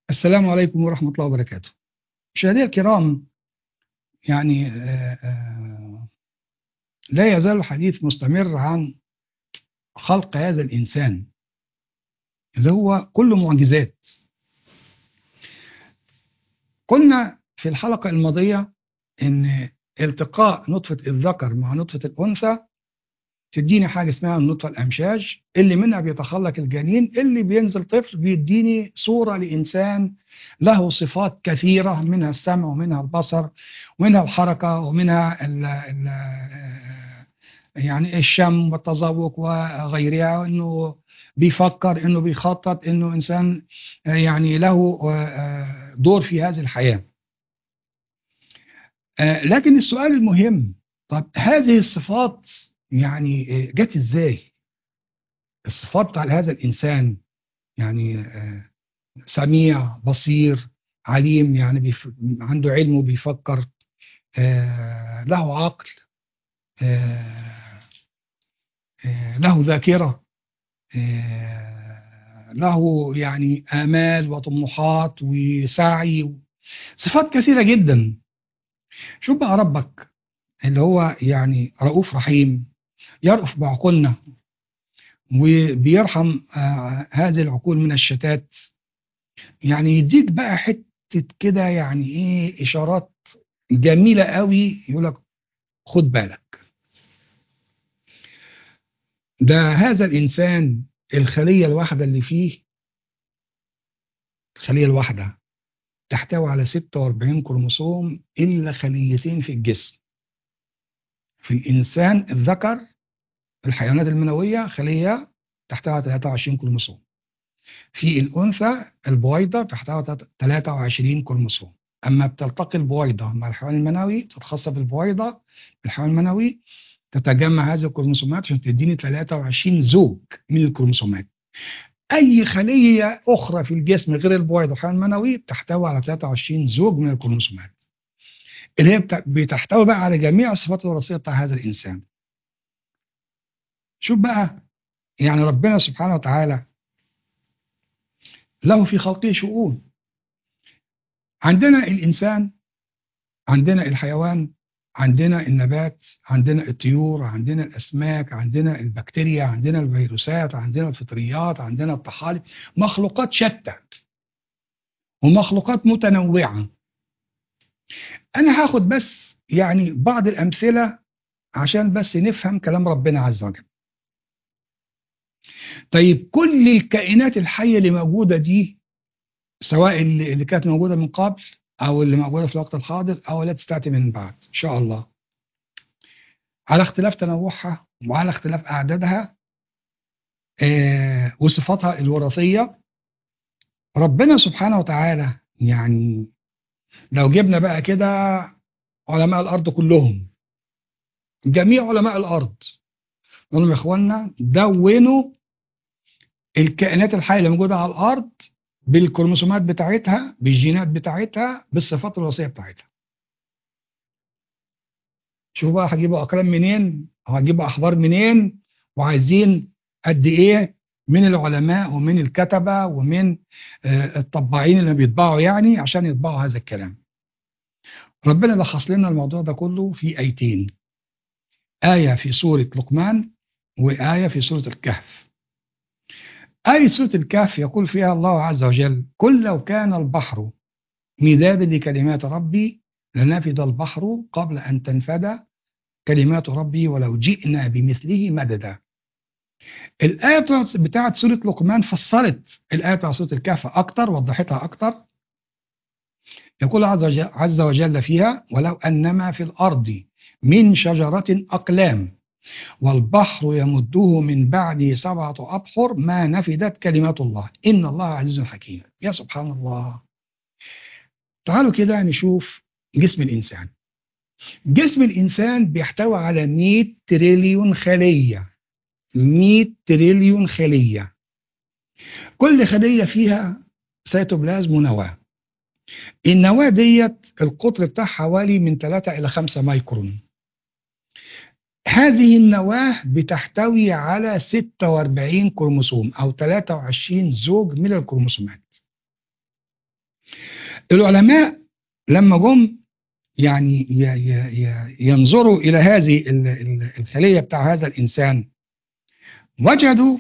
السلام عليكم ورحمة الله وبركاته مشاهدينا الكرام يعني آه، آه، لا يزال الحديث مستمر عن خلق هذا الإنسان اللي هو كله معجزات قلنا في الحلقة الماضية إن التقاء نطفة الذكر مع نطفة الأنثى تديني حاجة اسمها النطفة الأمشاج اللي منها بيتخلق الجنين اللي بينزل طفل بيديني صورة لإنسان له صفات كثيرة منها السمع ومنها البصر ومنها الحركة ومنها ال ال يعني الشم والتذوق وغيرها انه بيفكر انه بيخطط انه انسان يعني له دور في هذه الحياة لكن السؤال المهم طب هذه الصفات يعني جت ازاي الصفات بتاع هذا الانسان يعني سميع بصير عليم يعني بيف... عنده علم وبيفكر له عقل له ذاكرة له يعني آمال وطموحات وسعي صفات كثيرة جدا شوف بقى ربك اللي هو يعني رؤوف رحيم يرأف بعقولنا وبيرحم آه هذه العقول من الشتات يعني يديك بقى حتة كده يعني ايه اشارات جميلة قوي يقول لك خد بالك ده هذا الانسان الخلية الواحدة اللي فيه الخلية الواحدة تحتوي على 46 كروموسوم إلا خليتين في الجسم في الإنسان الذكر الحيوانات المنوية خلية تحتوي على 23 كروموسوم في الأنثى البويضة تحتوي على 23 كروموسوم أما بتلتقي البويضة مع الحيوان المنوي تتخصص بالبويضة الحيوان المنوي تتجمع هذه الكروموسومات عشان تديني 23 زوج من الكروموسومات أي خلية أخرى في الجسم غير البويضة والحيوان المنوي بتحتوي على 23 زوج من الكروموسومات اللي هي بتحتوي بقى على جميع الصفات الوراثية بتاع هذا الإنسان شوف بقى يعني ربنا سبحانه وتعالى له في خلقه شؤون عندنا الإنسان عندنا الحيوان عندنا النبات عندنا الطيور عندنا الأسماك عندنا البكتيريا عندنا الفيروسات عندنا الفطريات عندنا الطحالب مخلوقات شتى ومخلوقات متنوعة أنا هاخد بس يعني بعض الأمثلة عشان بس نفهم كلام ربنا عز وجل طيب كل الكائنات الحية اللي موجودة دي سواء اللي كانت موجودة من قبل أو اللي موجودة في الوقت الحاضر أو التي تأتي من بعد إن شاء الله على اختلاف تنوعها وعلى اختلاف أعدادها آه وصفاتها الوراثية ربنا سبحانه وتعالى يعني لو جبنا بقى كده علماء الأرض كلهم جميع علماء الأرض نقول لهم يا إخوانا دونوا الكائنات الحية اللي موجودة على الأرض بالكروموسومات بتاعتها بالجينات بتاعتها بالصفات الوراثية بتاعتها شوفوا بقى هجيبوا أقلام منين وهجيبوا أخبار منين وعايزين قد إيه من العلماء ومن الكتبة ومن الطباعين اللي بيطبعوا يعني عشان يطبعوا هذا الكلام ربنا لخص لنا الموضوع ده كله في آيتين آية في سورة لقمان وآية في سورة الكهف آية سورة الكهف يقول فيها الله عز وجل قل لو كان البحر مدادا لكلمات ربي لنفد البحر قبل أن تنفد كلمات ربي ولو جئنا بمثله مددا الآية بتاعت سورة لقمان فسرت الآية بتاعت سورة الكهف أكتر وضحتها أكتر يقول عز وجل فيها ولو أنما في الأرض من شجرة أقلام والبحر يمده من بعده سبعة أبحر ما نفدت كلمات الله إن الله عزيز حكيم يا سبحان الله تعالوا كده نشوف جسم الإنسان جسم الإنسان بيحتوي على 100 تريليون خلية 100 تريليون خلية كل خلية فيها سيتوبلازم ونواة النواة ديت القطر بتاعها حوالي من 3 إلى 5 مايكرون هذه النواة بتحتوي على 46 كروموسوم أو 23 زوج من الكروموسومات العلماء لما جم يعني ي- ي- ي- ينظروا إلى هذه ال- ال- الخلية بتاع هذا الإنسان وجدوا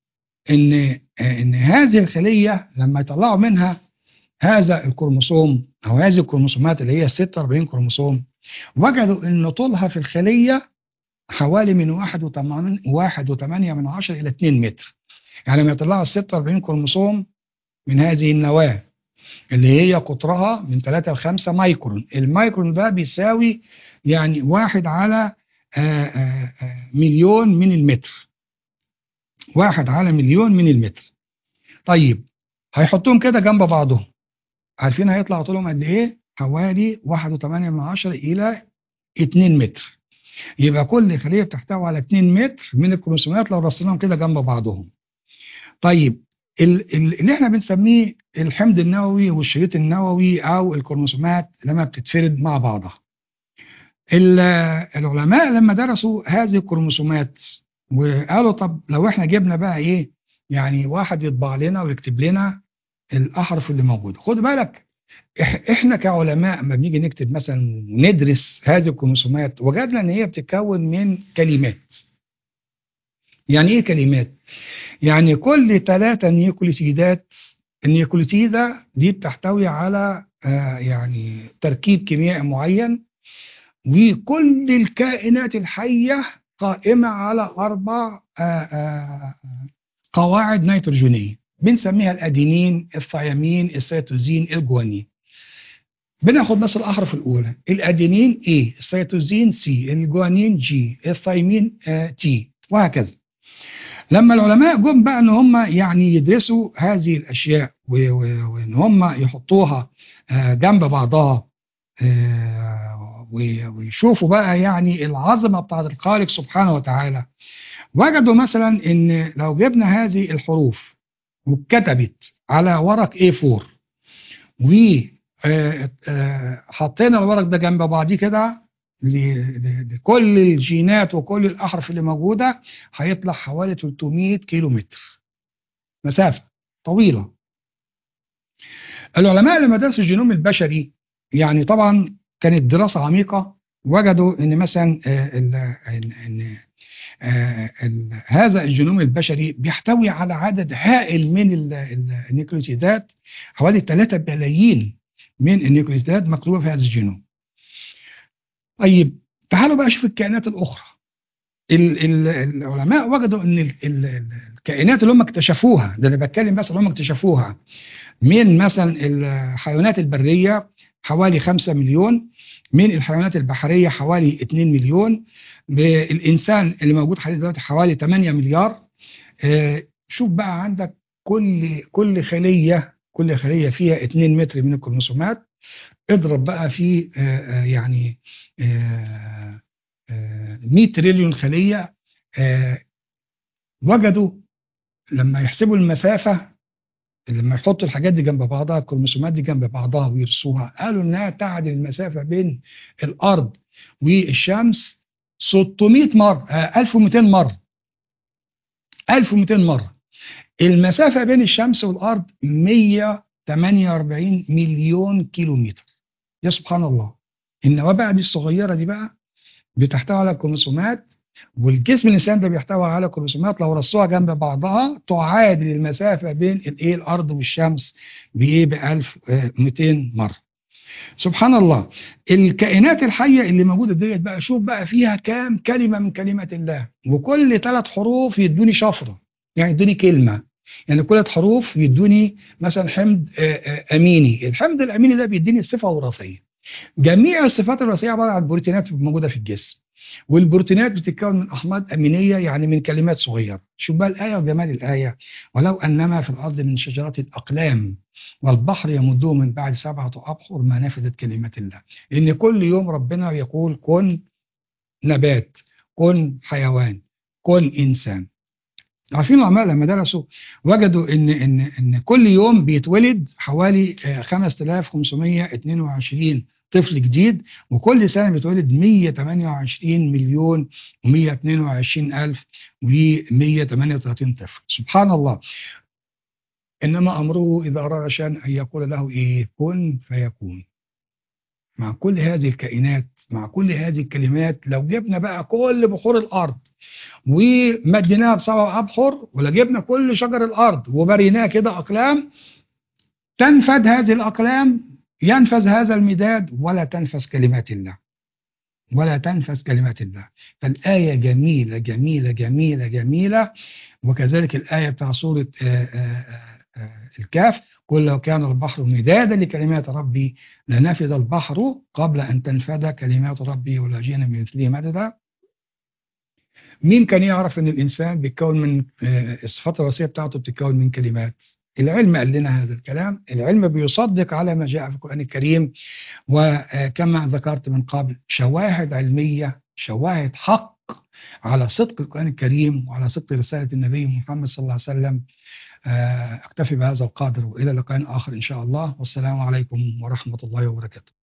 إن إن هذه الخلية لما يطلعوا منها هذا الكروموسوم أو هذه الكروموسومات اللي هي 46 كروموسوم وجدوا إن طولها في الخلية حوالي من واحد وتمانين واحد وثمانية من عشرة إلى 2 متر يعني لما يطلعوا ال 46 كروموسوم من هذه النواة اللي هي قطرها من 3 ل 5 مايكرون المايكرون ده بيساوي يعني واحد على آه، آه، آه، مليون من المتر واحد على مليون من المتر طيب هيحطوهم كده جنب بعضهم عارفين هيطلع طولهم قد ايه حوالي واحد وثمانية من عشرة إلى 2 متر يبقى كل خلية بتحتوي على 2 متر من الكروموسومات لو رصيناهم كده جنب بعضهم طيب ال- ال- اللي احنا بنسميه الحمض النووي والشريط النووي او الكروموسومات لما بتتفرد مع بعضها ال- العلماء لما درسوا هذه الكروموسومات وقالوا طب لو احنا جبنا بقى ايه يعني واحد يطبع لنا ويكتب لنا الاحرف اللي موجوده خد بالك إح- احنا كعلماء لما بنيجي نكتب مثلا ندرس هذه الكروموسومات وجدنا ان هي بتتكون من كلمات يعني ايه كلمات يعني كل ثلاثة نيوكليتيدات النيوكليتيدة دي بتحتوي على آه يعني تركيب كيميائي معين وكل الكائنات الحية قائمة على أربع آه آه قواعد نيتروجينية بنسميها الأدينين الثيامين السيتوزين الجوانين بناخد بس الأحرف الأولى الأدينين A السيتوزين C الجوانين G الثيامين آه T وهكذا لما العلماء جم بقى ان هم يعني يدرسوا هذه الاشياء و- و- وان هم يحطوها آه، جنب بعضها آه، و- ويشوفوا بقى يعني العظمه بتاعت الخالق سبحانه وتعالى وجدوا مثلا ان لو جبنا هذه الحروف واتكتبت على ورق A4 وحطينا الورق ده جنب بعضيه كده ل- ل- لكل الجينات وكل الاحرف اللي موجوده هيطلع حوالي 300 كيلو متر مسافه طويله العلماء لما درسوا الجينوم البشري يعني طبعا كانت دراسه عميقه وجدوا ان مثلا آه، ال- ان ان آه، ال- هذا الجينوم البشري بيحتوي على عدد هائل من ال- ال- النيوكليوتيدات حوالي 3 بلايين من النيوكليوتيدات مكتوبه في هذا الجينوم طيب تعالوا بقى شوف الكائنات الاخرى ال ال العلماء وجدوا ان ال ال الكائنات اللي هم اكتشفوها ده انا بتكلم بس اللي هم اكتشفوها من مثلا الحيوانات البريه حوالي 5 مليون من الحيوانات البحريه حوالي 2 مليون الانسان اللي موجود حاليا دلوقتي حوالي 8 مليار آه، شوف بقى عندك كل كل خليه كل خليه فيها 2 متر من الكروموسومات اضرب بقى في آه، آه، يعني آه، آه، 100 تريليون خليه آه، وجدوا لما يحسبوا المسافه لما يحطوا الحاجات دي جنب بعضها الكروموسومات دي جنب بعضها ويرسوها قالوا انها تعدل المسافه بين الارض والشمس 600 مره آه، 1200 مره 1200 مره المسافه بين الشمس والارض 148 مليون كيلو متر يا سبحان الله النواه بقى دي الصغيره دي بقى بتحتوي على كروموسومات والجسم الانسان ده بيحتوي على كروموسومات لو رصوها جنب بعضها تعادل المسافه بين الايه الارض والشمس بايه ب 1200 مره سبحان الله الكائنات الحيه اللي موجوده ديت بقى شوف بقى فيها كام كلمه من كلمات الله وكل ثلاث حروف يدوني شفره يعني يدوني كلمه يعني كل ثلاث حروف يدوني مثلا حمض آه، آه، اميني الحمض الاميني ده بيديني صفه وراثيه جميع الصفات الوراثيه عباره عن بروتينات موجوده في الجسم والبروتينات بتتكون من احماض امينيه يعني من كلمات صغيره شوف بقى الايه وجمال الايه ولو انما في الارض من شجره اقلام والبحر يمده من بعد سبعه ابحر ما نفدت كلمات الله ان كل يوم ربنا يقول كن نبات كن حيوان كن انسان عارفين العلماء لما درسوا وجدوا ان ان ان كل يوم بيتولد حوالي آه، 5522 طفل جديد وكل سنه بيتولد 128 مليون و122 الف و138 طفل سبحان الله إنما أمره إذا أراد شيئا أن يقول له إيه كن فيكون مع كل هذه الكائنات مع كل هذه الكلمات لو جبنا بقى كل بحور الأرض ومديناها بسبع أبحر ولا جبنا كل شجر الأرض وبريناه كده أقلام تنفذ هذه الأقلام ينفذ هذا المداد ولا تنفذ كلمات الله ولا تنفذ كلمات الله فالآية جميلة جميلة جميلة جميلة وكذلك الآية بتاع سورة آآ آآ آآ الكاف قل لو كان البحر مدادا لكلمات ربي لنفذ البحر قبل أن تنفذ كلمات ربي ولا جينا من مثله مددا مين كان يعرف أن الإنسان بيتكون من الصفات الرئيسية بتاعته بتتكون من كلمات العلم قال لنا هذا الكلام العلم بيصدق على ما جاء في القرآن الكريم وكما ذكرت من قبل شواهد علمية شواهد حق على صدق القرآن الكريم وعلى صدق رسالة النبي محمد صلى الله عليه وسلم أكتفي بهذا القدر وإلى لقاء آخر إن شاء الله والسلام عليكم ورحمة الله وبركاته